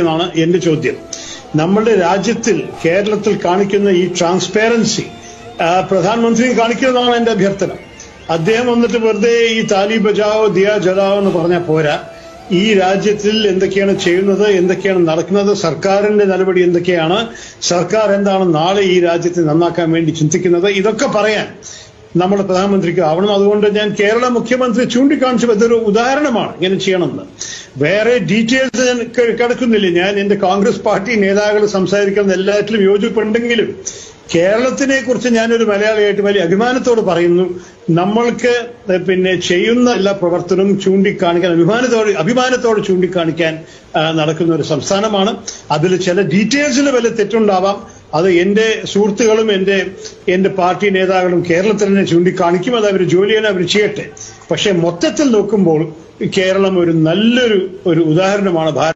എന്നാണ് എന്റെ ചോദ്യം നമ്മുടെ രാജ്യത്തിൽ കേരളത്തിൽ കാണിക്കുന്ന ഈ ട്രാൻസ്പെറൻസി പ്രധാനമന്ത്രി കാണിക്കുന്നതാണ് എന്റെ അഭ്യർത്ഥന അദ്ദേഹം വന്നിട്ട് വെറുതെ ഈ താലി ബജാവോ ദിയ ജലാവോ എന്ന് പറഞ്ഞാൽ പോരാ ഈ രാജ്യത്തിൽ എന്തൊക്കെയാണ് ചെയ്യുന്നത് എന്തൊക്കെയാണ് നടക്കുന്നത് സർക്കാരിന്റെ നടപടി എന്തൊക്കെയാണ് സർക്കാർ എന്താണ് നാളെ ഈ രാജ്യത്തെ നന്നാക്കാൻ വേണ്ടി ചിന്തിക്കുന്നത് ഇതൊക്കെ പറയാൻ നമ്മുടെ പ്രധാനമന്ത്രിക്ക് ആവണം അതുകൊണ്ട് ഞാൻ കേരള മുഖ്യമന്ത്രി ചൂണ്ടിക്കാണിച്ചു ഇതൊരു ഉദാഹരണമാണ് ഇങ്ങനെ ചെയ്യണമെന്ന് വേറെ ഡീറ്റെയിൽസ് ഞാൻ ക- കടക്കുന്നില്ല ഞാൻ എന്റെ കോൺഗ്രസ് പാർട്ടി നേതാക്കൾ സംസാരിക്കുന്ന എല്ലാറ്റിലും യോജിപ്പുണ്ടെങ്കിലും കേരളത്തിനെ കുറിച്ച് ഞാനൊരു മലയാളിയായിട്ട് വലിയ അഭിമാനത്തോട് പറയുന്നു നമ്മൾക്ക് പിന്നെ ചെയ്യുന്ന എല്ലാ പ്രവർത്തനവും ചൂണ്ടിക്കാണിക്കാൻ അഭിമാനത്തോട് അഭിമാനത്തോട് ചൂണ്ടിക്കാണിക്കാൻ ആ, നടക്കുന്ന ഒരു സംസ്ഥാനമാണ് അതിൽ ചില ഡീറ്റെയിൽസിൽ വല്ല തെറ്റുണ്ടാവാം അത് എന്റെ സുഹൃത്തുക്കളും എന്റെ എന്റെ പാർട്ടി നേതാക്കളും കേരളത്തിൽ തന്നെ ചൂണ്ടിക്കാണിക്കും അത് അവർ ജോലി ചെയ്യാൻ അവർ ചെയ്യട്ടെ പക്ഷെ മൊത്തത്തിൽ നോക്കുമ്പോൾ കേരളം ഒരു നല്ലൊരു ഒരു ഉദാഹരണമാണ് ഭാരത